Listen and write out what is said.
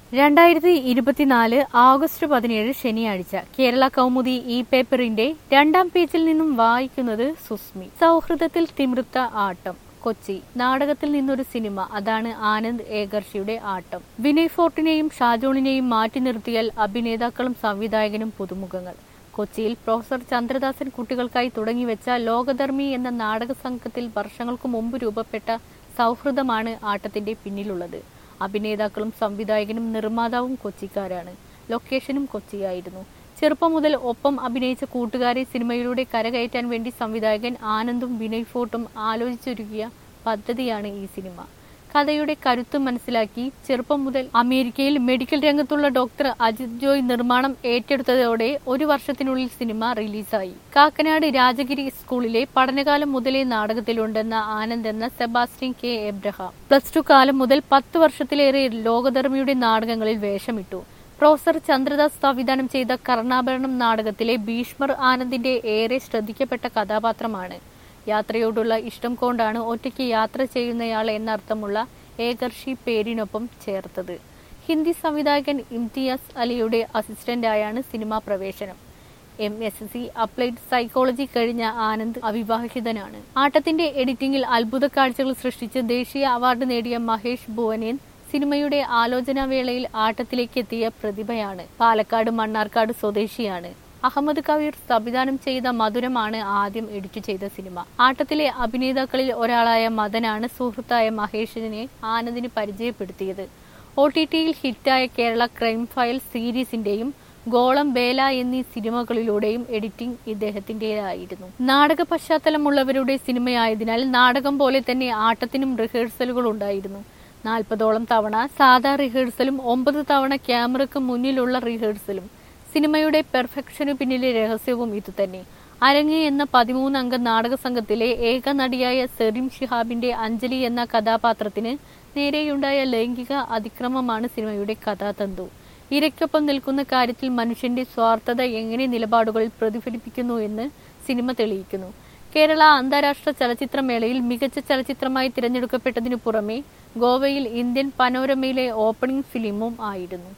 രണ്ടായിരത്തി ഇരുപത്തിനാല് ആഗസ്റ്റ് പതിനേഴ് ശനിയാഴ്ച കേരള കൗമുദി ഇ പേപ്പറിന്റെ രണ്ടാം പേജിൽ നിന്നും വായിക്കുന്നത് സുസ്മി സൗഹൃദത്തിൽ തിമിർത്ത ആട്ടം കൊച്ചി നാടകത്തിൽ നിന്നൊരു സിനിമ അതാണ് ആനന്ദ് ഏകർഷിയുടെ ആട്ടം വിനയ് ഫോർട്ടിനെയും ഷാജോണിനെയും മാറ്റി നിർത്തിയാൽ അഭിനേതാക്കളും സംവിധായകനും പുതുമുഖങ്ങൾ കൊച്ചിയിൽ പ്രൊഫസർ ചന്ദ്രദാസൻ കുട്ടികൾക്കായി തുടങ്ങിവെച്ച ലോകധർമ്മി എന്ന നാടക സംഘത്തിൽ വർഷങ്ങൾക്ക് മുമ്പ് രൂപപ്പെട്ട സൗഹൃദമാണ് ആട്ടത്തിന്റെ പിന്നിലുള്ളത് അഭിനേതാക്കളും സംവിധായകനും നിർമ്മാതാവും കൊച്ചിക്കാരാണ് ലൊക്കേഷനും കൊച്ചിയായിരുന്നു ചെറുപ്പം മുതൽ ഒപ്പം അഭിനയിച്ച കൂട്ടുകാരെ സിനിമയിലൂടെ കരകയറ്റാൻ വേണ്ടി സംവിധായകൻ ആനന്ദും വിനയ് ഫോർട്ടും ആലോചിച്ചൊരുക്കിയ പദ്ധതിയാണ് ഈ സിനിമ കഥയുടെ കരുത്ത് മനസ്സിലാക്കി ചെറുപ്പം മുതൽ അമേരിക്കയിൽ മെഡിക്കൽ രംഗത്തുള്ള ഡോക്ടർ അജിത് ജോയ് നിർമ്മാണം ഏറ്റെടുത്തതോടെ ഒരു വർഷത്തിനുള്ളിൽ സിനിമ റിലീസായി കാക്കനാട് രാജഗിരി സ്കൂളിലെ പഠനകാലം മുതലേ നാടകത്തിലുണ്ടെന്ന ആനന്ദ് എന്ന Sebastian K Abraham plus two കാലം മുതൽ പത്ത് വർഷത്തിലേറെ ലോകധർമ്മിയുടെ നാടകങ്ങളിൽ വേഷമിട്ടു പ്രൊഫസർ ചന്ദ്രദാസ് സംവിധാനം ചെയ്ത കർണാഭരണം നാടകത്തിലെ ഭീഷ്മർ ആനന്ദിന്റെ ഏറെ ശ്രദ്ധിക്കപ്പെട്ട കഥാപാത്രമാണ് യാത്രയോടുള്ള ഇഷ്ടം കൊണ്ടാണ് ഒറ്റയ്ക്ക് യാത്ര ചെയ്യുന്നയാൾ എന്നർത്ഥമുള്ള ഏകർഷി പേരിനൊപ്പം ചേർത്തത് ഹിന്ദി സംവിധായകൻ ഇംതിയാസ് അലിയുടെ അസിസ്റ്റന്റായാണ് സിനിമാ പ്രവേശനം M S C applied psychology കഴിഞ്ഞ ആനന്ദ് അവിവാഹിതനാണ് ആട്ടത്തിന്റെ എഡിറ്റിംഗിൽ അത്ഭുത കാഴ്ചകൾ സൃഷ്ടിച്ച് ദേശീയ അവാർഡ് നേടിയ മഹേഷ് ഭുവനേൻ സിനിമയുടെ ആലോചനാവേളയിൽ ആട്ടത്തിലേക്ക് എത്തിയ പ്രതിഭയാണ് പാലക്കാട് മണ്ണാർക്കാട് സ്വദേശിയാണ് അഹമ്മദ് കബീർ സംവിധാനം ചെയ്ത മധുരമാണ് ആദ്യം എഡിറ്റ് ചെയ്ത സിനിമ ആട്ടത്തിലെ അഭിനേതാക്കളിൽ ഒരാളായ മദനാണ് സുഹൃത്തായ മഹേഷിനെ ആനന്ദിന് പരിചയപ്പെടുത്തിയത് ഒ ടി ടിയിൽ ഹിറ്റായ കേരള ക്രൈം ഫയൽ സീരീസിന്റെയും ഗോളം വേല എന്നീ സിനിമകളിലൂടെയും എഡിറ്റിംഗ് ഇദ്ദേഹത്തിന്റേതായിരുന്നു നാടക പശ്ചാത്തലമുള്ളവരുടെ സിനിമയായതിനാൽ നാടകം പോലെ തന്നെ ആട്ടത്തിനും റിഹേഴ്സലുകൾ ഉണ്ടായിരുന്നു നാൽപ്പതോളം തവണ സാധാ റിഹേഴ്സലും ഒമ്പത് തവണ ക്യാമറയ്ക്ക് മുന്നിലുള്ള റിഹേഴ്സലും സിനിമയുടെ പെർഫെക്ഷനു പിന്നിലെ രഹസ്യവും ഇതുതന്നെ അരങ്ങ് എന്ന പതിമൂന്നംഗ നാടക സംഘത്തിലെ ഏക നടിയായ സെറിം ഷിഹാബിന്റെ അഞ്ജലി എന്ന കഥാപാത്രത്തിന് നേരെയുണ്ടായ ലൈംഗിക അതിക്രമമാണ് സിനിമയുടെ കഥാതന്തു ഇരയ്ക്കൊപ്പം നിൽക്കുന്ന കാര്യത്തിൽ മനുഷ്യന്റെ സ്വാർത്ഥത എങ്ങനെ നിലപാടുകളിൽ പ്രതിഫലിപ്പിക്കുന്നു എന്ന് സിനിമ തെളിയിക്കുന്നു കേരള അന്താരാഷ്ട്ര ചലച്ചിത്രമേളയിൽ മികച്ച ചലച്ചിത്രമായി തിരഞ്ഞെടുക്കപ്പെട്ടതിനു പുറമെ ഗോവയിൽ ഇന്ത്യൻ പനോരമയിലെ ഓപ്പണിംഗ് ഫിലിമും ആയിരുന്നു